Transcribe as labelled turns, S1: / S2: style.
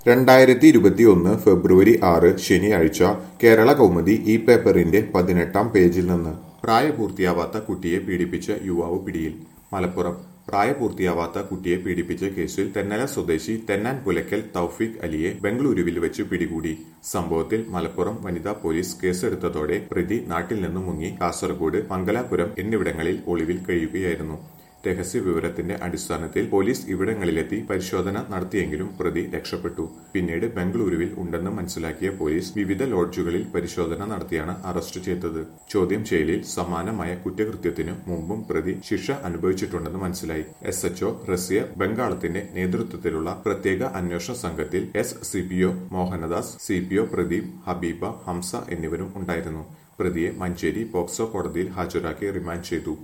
S1: രണ്ടായിരത്തി ഇരുപത്തിയൊന്ന് ഫെബ്രുവരി ആറ് ശനിയാഴ്ച കേരള കൗമുദി ഈ പേപ്പറിന്റെ പതിനെട്ടാം പേജിൽ നിന്ന് പ്രായപൂർത്തിയാവാത്ത കുട്ടിയെ പീഡിപ്പിച്ച യുവാവ് പിടിയിൽ മലപ്പുറം പ്രായപൂർത്തിയാവാത്ത കുട്ടിയെ പീഡിപ്പിച്ച കേസിൽ തെന്നല സ്വദേശി തെന്നാൻ പുലക്കൽ തൌഫീഖ് അലിയെ ബംഗളൂരുവിൽ വെച്ച് പിടികൂടി സംഭവത്തിൽ മലപ്പുറം വനിതാ പോലീസ് കേസെടുത്തതോടെ പ്രതി നാട്ടിൽ നിന്ന് മുങ്ങി കാസർഗോഡ് മംഗലാപുരം എന്നിവിടങ്ങളിൽ ഒളിവിൽ കഴിയുകയായിരുന്നു രഹസ്യ വിവരത്തിന്റെ അടിസ്ഥാനത്തിൽ പോലീസ് ഇവിടങ്ങളിലെത്തി പരിശോധന നടത്തിയെങ്കിലും പ്രതി രക്ഷപ്പെട്ടു പിന്നീട് ബംഗളൂരുവിൽ ഉണ്ടെന്ന് മനസ്സിലാക്കിയ പോലീസ് വിവിധ ലോഡ്ജുകളിൽ പരിശോധന നടത്തിയാണ് അറസ്റ്റ് ചെയ്തത് ചോദ്യം ചെയ്യലിൽ സമാനമായ കുറ്റകൃത്യത്തിനു മുമ്പും പ്രതി ശിക്ഷ അനുഭവിച്ചിട്ടുണ്ടെന്ന് മനസ്സിലായി എസ് എച്ച്ഒ റസിയ ബംഗാളത്തിന്റെ നേതൃത്വത്തിലുള്ള പ്രത്യേക അന്വേഷണ സംഘത്തിൽ S C P O Mohanadas C P O Pradeep Habeeba Hamsa എന്നിവരും ഉണ്ടായിരുന്നു പ്രതിയെ മഞ്ചേരി പോക്സോ കോടതിയിൽ ഹാജരാക്കി റിമാൻഡ് ചെയ്തു